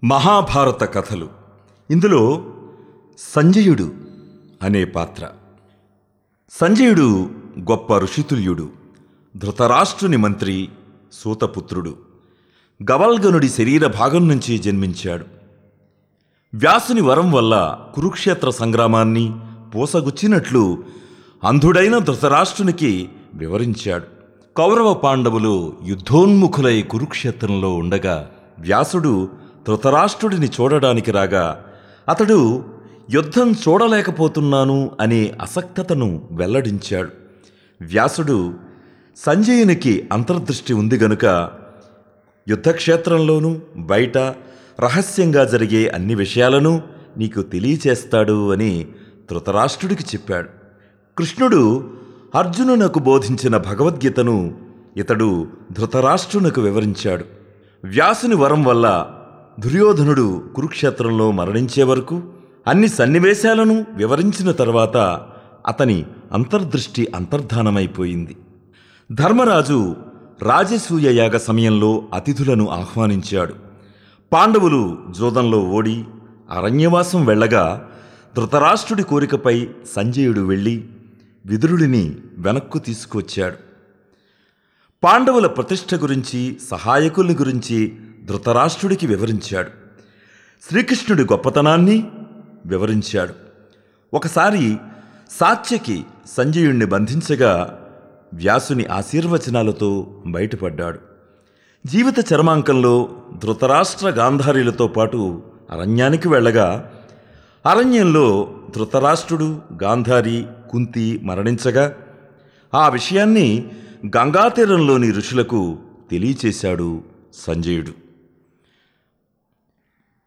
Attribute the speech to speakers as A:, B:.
A: మహాభారత కథలు ఇందులో సంజయుడు అనే పాత్ర సంజయుడు గొప్ప ఋషితుల్యుడు ధృతరాష్ట్రుని మంత్రి సూతపుత్రుడు గవల్గనుడి శరీర భాగం నుంచి జన్మించాడు వ్యాసుని వరం వల్ల కురుక్షేత్ర సంగ్రామాన్ని పూసగుచ్చినట్లు అంధుడైన ధృతరాష్ట్రునికి వివరించాడు కౌరవ పాండవులు యుద్ధోన్ముఖులై కురుక్షేత్రంలో ఉండగా వ్యాసుడు ధృతరాష్ట్రుడిని చూడడానికి రాగా అతడు యుద్ధం చూడలేకపోతున్నాను అనే అసక్తతను వెల్లడించాడు వ్యాసుడు సంజయునికి అంతర్దృష్టి ఉంది గనుక యుద్ధక్షేత్రంలోనూ బయట రహస్యంగా జరిగే అన్ని విషయాలను నీకు తెలియచేస్తాడు అని ధృతరాష్ట్రుడికి చెప్పాడు కృష్ణుడు అర్జునునకు బోధించిన భగవద్గీతను ఇతడు ధృతరాష్ట్రునకు వివరించాడు వ్యాసుని వరం వల్ల దుర్యోధనుడు కురుక్షేత్రంలో మరణించే వరకు అన్ని సన్నివేశాలను వివరించిన తర్వాత అతని అంతర్దృష్టి అంతర్ధానమైపోయింది ధర్మరాజు రాజసూయ యాగ సమయంలో అతిథులను ఆహ్వానించాడు పాండవులు జోదంలో ఓడి అరణ్యవాసం వెళ్ళగా ధృతరాష్ట్రుడి కోరికపై సంజయుడు వెళ్ళి విదురుడిని వెనక్కు తీసుకువచ్చాడు పాండవుల ప్రతిష్ఠ గురించి సహాయకుల్ని గురించి ధృతరాష్ట్రుడికి వివరించాడు శ్రీకృష్ణుడి గొప్పతనాన్ని వివరించాడు ఒకసారి సాత్యకి సంజయుణ్ణి బంధించగా వ్యాసుని ఆశీర్వచనాలతో బయటపడ్డాడు జీవిత చరమాంకంలో ధృతరాష్ట్ర గాంధారీలతో పాటు అరణ్యానికి వెళ్ళగా అరణ్యంలో ధృతరాష్ట్రుడు గాంధారి కుంతి మరణించగా ఆ విషయాన్ని గంగాతీరంలోని ఋషులకు తెలియచేశాడు సంజయుడు